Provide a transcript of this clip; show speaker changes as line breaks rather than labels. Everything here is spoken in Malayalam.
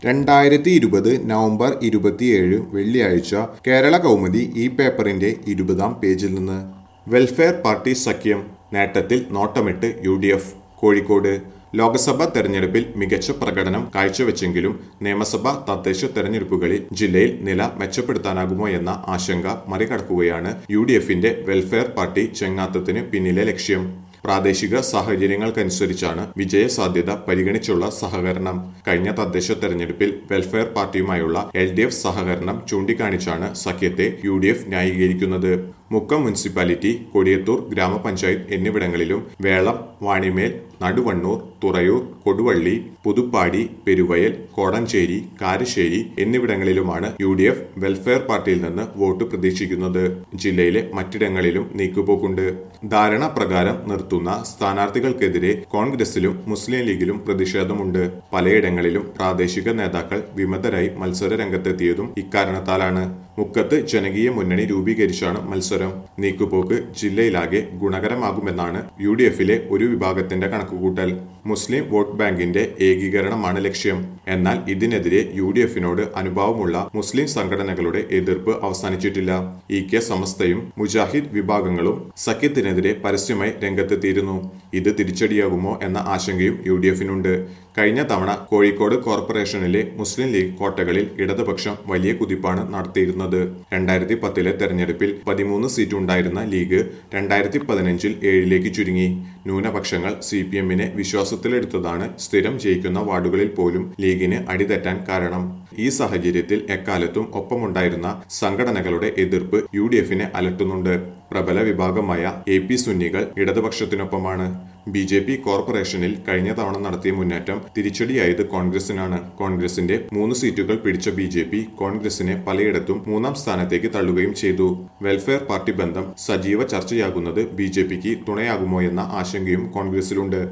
രണ്ടായിരത്തി ഇരുപത് നവംബർ ഇരുപത്തിയേഴ് വെള്ളിയാഴ്ച കേരള കൗമുദി ഈ പേപ്പറിന്റെ ഇരുപതാം പേജിൽ നിന്ന് വെൽഫെയർ പാർട്ടി സഖ്യം നേട്ടത്തിൽ നോട്ടമിട്ട് U D F Kozhikode Lok Sabha തെരഞ്ഞെടുപ്പിൽ മികച്ച പ്രകടനം കാഴ്ചവെച്ചെങ്കിലും നിയമസഭാ തദ്ദേശ തെരഞ്ഞെടുപ്പുകളിൽ ജില്ലയിൽ നില മെച്ചപ്പെടുത്താനാകുമോ എന്ന ആശങ്ക മറികടക്കുകയാണ് യു ഡി എഫിന്റെ വെൽഫെയർ പാർട്ടി ചെങ്ങാത്തത്തിന് പിന്നിലെ ലക്ഷ്യം പ്രാദേശിക സാഹചര്യങ്ങൾക്കനുസരിച്ചാണ് വിജയ സാധ്യത പരിഗണിച്ചുള്ള സഹകരണം കഴിഞ്ഞ തദ്ദേശ തെരഞ്ഞെടുപ്പിൽ വെൽഫെയർ പാർട്ടിയുമായുള്ള എൽ ഡി എഫ് സഹകരണം ചൂണ്ടിക്കാണിച്ചാണ് സഖ്യത്തെ യു ഡി എഫ് ന്യായീകരിക്കുന്നത് മുക്കം മുനിസിപ്പാലിറ്റി കൊടിയത്തൂർ ഗ്രാമപഞ്ചായത്ത് എന്നിവിടങ്ങളിലും വേളം വാണിമേൽ നടുവണ്ണൂർ തുറയൂർ കൊടുവള്ളി പുതുപ്പാടി പെരുവയൽ കോടഞ്ചേരി കാരശ്ശേരി എന്നിവിടങ്ങളിലുമാണ് യു ഡി എഫ് വെൽഫെയർ പാർട്ടിയിൽ നിന്ന് വോട്ട് പ്രതീക്ഷിക്കുന്നത് ജില്ലയിലെ മറ്റിടങ്ങളിലും നീക്കുപോക്കുണ്ട് ധാരണ പ്രകാരം നിർത്തുന്ന സ്ഥാനാർത്ഥികൾക്കെതിരെ കോൺഗ്രസിലും മുസ്ലിം ലീഗിലും പ്രതിഷേധമുണ്ട് പലയിടങ്ങളിലും പ്രാദേശിക നേതാക്കൾ വിമതരായി മത്സര രംഗത്തെത്തിയതും ഇക്കാരണത്താലാണ് മുക്കത്ത് ജനകീയ മുന്നണി രൂപീകരിച്ചാണ് മത്സരം നീക്കുപോക്ക് ജില്ലയിലാകെ ഗുണകരമാകുമെന്നാണ് യു ഡി എഫിലെ ഒരു വിഭാഗത്തിന്റെ കണക്കുകൂട്ടൽ മുസ്ലിം വോട്ട് ബാങ്കിന്റെ ഏകീകരണമാണ് ലക്ഷ്യം എന്നാൽ ഇതിനെതിരെ യു ഡി എഫിനോട് അനുഭാവമുള്ള മുസ്ലിം സംഘടനകളുടെ എതിർപ്പ് അവസാനിച്ചിട്ടില്ല ഇ കെ സമസ്തയും മുജാഹിദ് വിഭാഗങ്ങളും സഖ്യത്തിനെതിരെ പരസ്യമായി രംഗത്തെത്തിയിരുന്നു ഇത് തിരിച്ചടിയാകുമോ എന്ന ആശങ്കയും യു ഡി എഫിനുണ്ട് കഴിഞ്ഞ തവണ കോഴിക്കോട് കോർപ്പറേഷനിലെ മുസ്ലിം ലീഗ് കോട്ടകളിൽ ഇടതുപക്ഷം വലിയ കുതിപ്പാണ് നടത്തിയിരുന്നത് രണ്ടായിരത്തി പത്തിലെ തെരഞ്ഞെടുപ്പിൽ പതിമൂന്ന് സീറ്റ് ഉണ്ടായിരുന്ന ലീഗ് രണ്ടായിരത്തി പതിനഞ്ചിൽ ഏഴിലേക്ക് ചുരുങ്ങി ന്യൂനപക്ഷങ്ങൾ സി പി എമ്മിനെ വിശ്വാസത്തിലെടുത്തതാണ് സ്ഥിരം ജയിക്കുന്ന വാർഡുകളിൽ പോലും ലീഗിന് അടിതെറ്റാൻ കാരണം ഈ സാഹചര്യത്തിൽ എക്കാലത്തും ഒപ്പമുണ്ടായിരുന്ന സംഘടനകളുടെ എതിർപ്പ് യു ഡി എഫിനെ അലട്ടുന്നുണ്ട് പ്രബല വിഭാഗമായ എ പി സുന്നികൾ ഇടതുപക്ഷത്തിനൊപ്പമാണ് ബി ജെ പി കോർപ്പറേഷനിൽ കഴിഞ്ഞ തവണ നടത്തിയ മുന്നേറ്റം തിരിച്ചടിയായത് കോൺഗ്രസിനാണ് കോൺഗ്രസിന്റെ മൂന്ന് സീറ്റുകൾ പിടിച്ച ബി ജെ പി കോൺഗ്രസിനെ പലയിടത്തും മൂന്നാം സ്ഥാനത്തേക്ക് തള്ളുകയും ചെയ്തു വെൽഫെയർ പാർട്ടി ബന്ധം സജീവ ചർച്ചയാകുന്നത് ബി ജെ പിക്ക് തുണയാകുമോ എന്ന ആശങ്കയും കോൺഗ്രസിലുണ്ട്